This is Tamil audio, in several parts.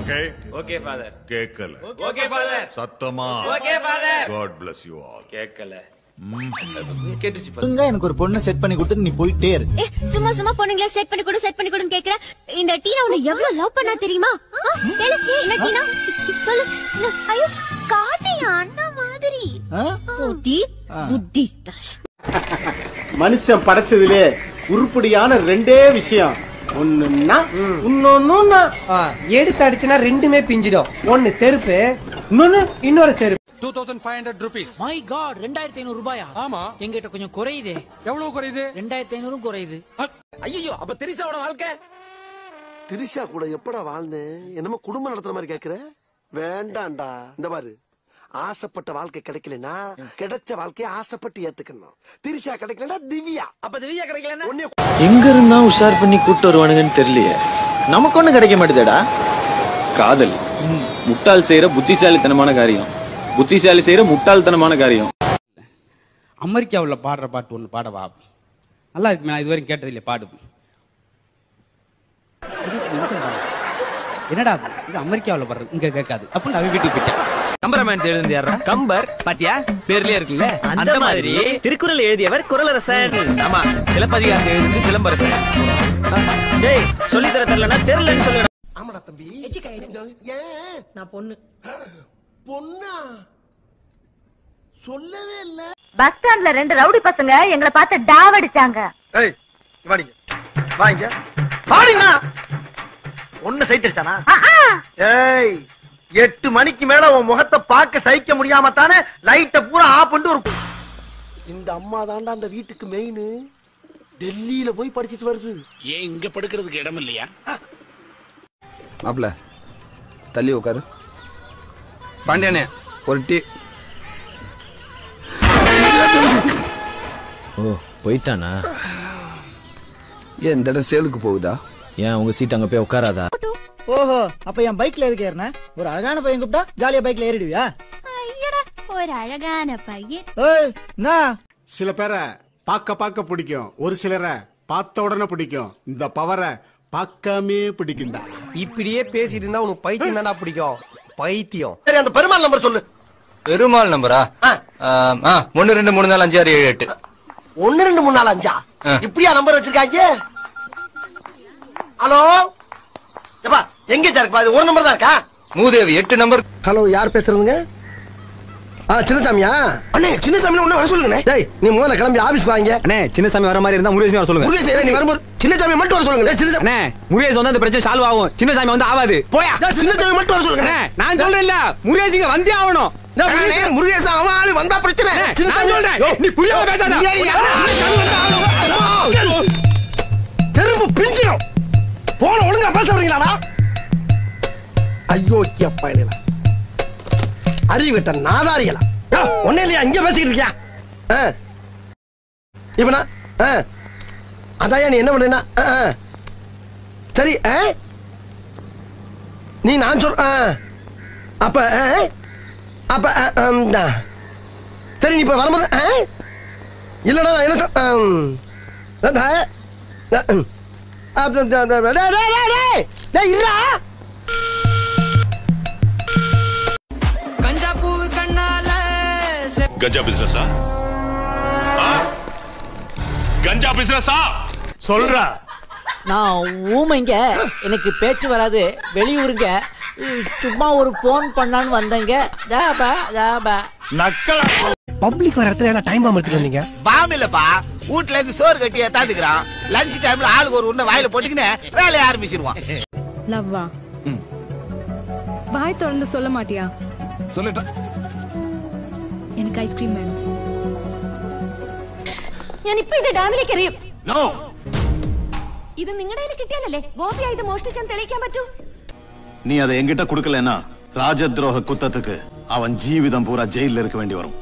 ஓகே ஓகே ஃபாதர் கேட்கல ஓகே ஃபாதர் சத்தமா okay father god bless you all கேட்கல கேட்டுச்சு father. ஒழுங்கா எனக்கு ஒரு பொண்ணை செட் பண்ணி கொடுத்து நீ போயிட்டே இரு ஏ சும்மா சும்மா பொண்ணுங்கள செட் பண்ணி கொடு செட் பண்ணி கொடுன்னு கேக்குற இந்த டீனா உன்னை எவ்வளவு லவ் பண்ணா தெரியுமா ஆ, கேளு, என்ன டீனா சொல்லு என்ன? ஐயோ காட்டியா அண்ணா மாதிரி ஆ? புட்டி புட்டி மனுஷன் படைச்சதுலே உருப்படியான ரெண்டே விஷயம் ஒண்ணுன்னா இன்னொன்னுன்னா எடுத்து அடிச்சுனா ரெண்டுமே பிஞ்சிடும் ஒன்னு செருப்பு இன்னொன்னு இன்னொரு செருப்பு two thousand five hundred rupees my god ரெண்டாயிரத்தி ஐநூறு ரூபாயா ஆமா எங்கிட்ட கொஞ்சம் குறையுதே எவ்வளவு குறையுது ரெண்டாயிரத்தி ஐநூறும் குறையுது ஐயோ அப்ப திரிசாவோட வாழ்க்கை திரிஷா கூட எப்படா வாழ்ந்தேன் என்னமோ குடும்பம் நடத்துற மாதிரி கேக்குற வேண்டாம்டா இந்த பாரு ஆசைப்பட்ட வாழ்க்கை கிடைக்கலனா கிடைச்ச வாழ்க்கையை ஆசைப்பட்டு ஏத்துக்கணும் திரிஷா கிடைக்கலனா திவ்யா அப்ப திவ்யா கிடைக்கலன்னா உன்னை எங்க இருந்தா உஷார் பண்ணி கூட்டு வருவானுங்கன்னு தெரியலையே நமக்கு ஒண்ணு கிடைக்க மாட்டேதடா காதல் முட்டாள் செய்யற புத்திசாலித்தனமான காரியம் புத்திசாலி செய்யற முட்டாள்தனமான காரியம் அமெரிக்காவுல பாடுற பாட்டு ஒண்ணு பாடவா நல்லா இருக்கு நான் இதுவரைக்கும் கேட்டது இல்லையா பாடு இது நிமிஷம் பாரு. என்னடா இது? இது அமெரிக்காவுல பாடுறது இங்க கேட்காது அப்படின்னு அவன் வீட்டுக்கு போயிட்டேன் கம்பராமாயணத்தை எழுந்து யாரா கம்பர் பாத்தியா பேர்லயே இருக்குல்ல அந்த மாதிரி திருக்குறள் எழுதியவர் குறளரசன் ஆமா சிலப்பதிகாரத்தை எழுதி சிலம்பரசன் டேய் சொல்லி தர தெரியலனா தெரியலன்னு சொல்லு ஆமாடா தம்பி ஏன் நான் பொண்ணு பொண்ணா சொல்லவே இல்ல பஸ் ஸ்டாண்ட்ல ரெண்டு ரவுடி பசங்க எங்களை பார்த்து டாவடிச்சாங்க ஏய் வாடிங்க வாங்க வாடிங்க ஒண்ணு சைத்திருச்சானா ஏய் எட்டு மணிக்கு மேல உன் முகத்தை பார்க்க சகிக்க முடியாம தானே லைட்ட பூரா ஆஃப் பண்ணிட்டு ஒரு இந்த அம்மா தாண்டா அந்த வீட்டுக்கு மெயின் டெல்லியில போய் படிச்சிட்டு வருது ஏன் இங்க படுக்கிறதுக்கு இடம் இல்லையா மாப்ள தள்ளி உட்காரு பாண்டியனே ஒரு டீ ஓ போயிட்டானா ஏன் இந்த இடம் சேலுக்கு போகுதா ஏன் உங்க சீட் அங்க போய் உட்காராதா ஓஹோ அப்ப என் பைக்ல எதுக்கு ஏறின ஒரு அழகான பையன் கூப்பிட்டா ஜாலியா பைக்ல ஏறிடுவியா ஐயடா ஒரு அழகான பையன் ஏய் என்ன சில பேரை பார்க்க பார்க்க பிடிக்கும் ஒரு சிலரை பார்த்த உடனே பிடிக்கும் இந்த பவரை பார்க்காமே பிடிக்கும்டா இப்படியே பேசிட்டு இருந்தா உனக்கு பைத்தியம் தானா பிடிக்கும் பைத்தியம் சரி அந்த பெருமாள் நம்பர் சொல்லு பெருமாள் நம்பரா ஒன்னு ரெண்டு மூணு நாலு அஞ்சு ஆறு ஏழு எட்டு ஒன்னு ரெண்டு மூணு நாலு அஞ்சா இப்படியா நம்பர் வச்சிருக்காங்க ஹலோ எப்பா எங்க சார் இது ஒரு நம்பர் தான் இருக்கா மூதேவி எட்டு நம்பர் ஹலோ யார் பேசுறதுங்க ஆ சின்னசாமியா அண்ணே சின்னசாமி ஒண்ணு வர சொல்லுங்க டேய் நீ முதல்ல கிளம்பி ஆபீஸ்க்கு வாங்க அண்ணே சின்னசாமி வர மாதிரி இருந்தா முருகேசன் வர சொல்லுங்க முருகேஷ் நீ வரும்போது சின்னசாமி மட்டும் வர சொல்லுங்க டேய், சின்னசாமி அண்ணே முருகேசன் வந்தா அந்த பிரச்சனை சால்வ் ஆகும் சின்னசாமி வந்து ஆகாது போயா டேய், சின்னசாமி மட்டும் வர சொல்லுங்க நான் சொல்றேன் இல்ல முருகேசிங்க வந்தே ஆகணும் டேய், முருகேஷ், முருகேஷ் அவன் ஆளு வந்தா பிரச்சனை நான் சொல்றேன் நீ புரியாம பேசாத தெரும்பு பிஞ்சிடும் போன ஒழுங்கா பேச வரீங்களாடா ஐயோ அப்பா இல்ல அறிவிட்ட நாதாரிகளா ஒன்னே இல்லையா இங்க பேசிக்கிட்டு இருக்கியா ஆ. இப்ப நான் ஆ. அதாயா நீ என்ன பண்றீன்னா ஆ, ஆ. சரி ஆ? நீ நான் சொல் ஆ. அப்ப ஆ? அப்ப ஆ, ஆம், டா. சரி நீ இப்ப வரும்போது ஆ? இல்லடா நான் என்ன சொல்- ஆம். அதான். அஹ், ம். அப்ப- டே- டே- டே- டே- டே- டே- டேய், இருடா. கஞ்சா பூ கண்ணால கஞ்சா பிசினஸா கஞ்சா பிசினஸா சொல்றா நான் ஊமைங்க எனக்கு பேச்சு வராது வெளியூருங்க சும்மா ஒரு போன் பண்ணான்னு வந்தேங்க ஜாபா ஜாபா நக்கலா பப்ளிக் வர இடத்துல டைம் பாம்பு எடுத்துட்டு வந்தீங்க பாம் இல்லப்பா வீட்ல இருந்து சோறு கட்டி ஏத்தாந்துக்கிறான் லஞ்ச் டைம்ல ஆளுக்கு ஒரு உன்ன வாயில போட்டுக்கின்னு வேலையை ஆரம்பிச்சிருவான் லவ்வா வாய் திறந்து சொல்ல மாட்டியா சொல்லிட்டேன் எனக்கு ஐஸ்கிரீம் വേണം ഞാനിപ്പോ ഇത് ഡാമിലേക്ക് എറിയും நோ ഇത് നിങ്ങളുടെ കയ്യിൽ കിട്ടിയാലല്ലേ ഗോപിയാ ഇത് മോഷ്ടിച്ചെന്ന് തെളിയിക്കാൻ പറ്റൂ நீ அதை என்கிட்ட கொடுக்கலன்னா ராஜத்ரோக குத்தத்துக்கு அவன் ஜீவிதம் பூரா ஜெயில இருக்க வேண்டி வரும்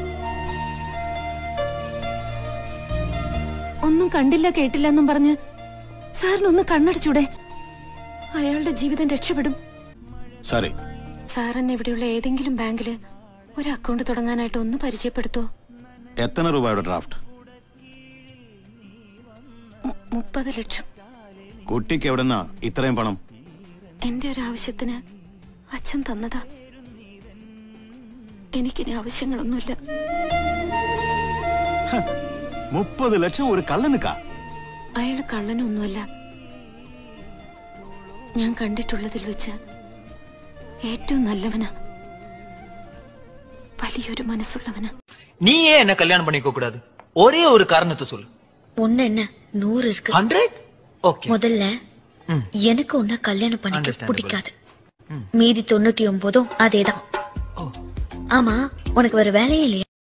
ഒന്നും കണ്ടില്ല കേട്ടില്ല എന്നും പറഞ്ഞ് സാറിനൊന്ന് കണ്ണടച്ചൂടെ അയാളുടെ ജീവിതം രക്ഷപ്പെടും சரி സാറിന് ഇവിടെയുള്ള ഏതെങ്കിലും ബാങ്കില് ഒരു അക്കൗണ്ട് തുടങ്ങാനായിട്ട് ഒന്ന് പരിചയപ്പെടുത്തോ எத்தனை ரூபாயோட டிராஃப்ட் മുപ്പത് ലക്ഷം കുട്ടിക്ക് എവിടെന്നാ ഇത്രയും പണം എന്റെ ഒരു ആവശ്യത്തിന് അച്ഛൻ തന്നതാ എനിക്കിനി ആവശ്യങ്ങളൊന്നുമില്ല முப்பது லட்சம் ஒரு கல்லனுக்கா അയാൾ കള്ളനൊന്നുമല്ല ഞാൻ കണ്ടിട്ടുള്ളതിൽ വെച്ച് ഏറ്റവും നല്ലവനാ വലിയൊരു മനസ്സുള്ളവനാ நீ ஏன் என்ன கல்யாணம் பண்ணிக்க கூடாது ஒரே ஒரு காரணத்தை சொல்லு ஒண்ணு என்ன நூறு இருக்கு ஹண்ட்ரட் ஓகே முதல்ல எனக்கு உன்ன கல்யாணம் பண்ணிக்க Understandable. பிடிக்காது மீதி தொண்ணூத்தி ஒன்பதும் அதேதான் ஆமா உனக்கு வேற வேலையே இல்லையா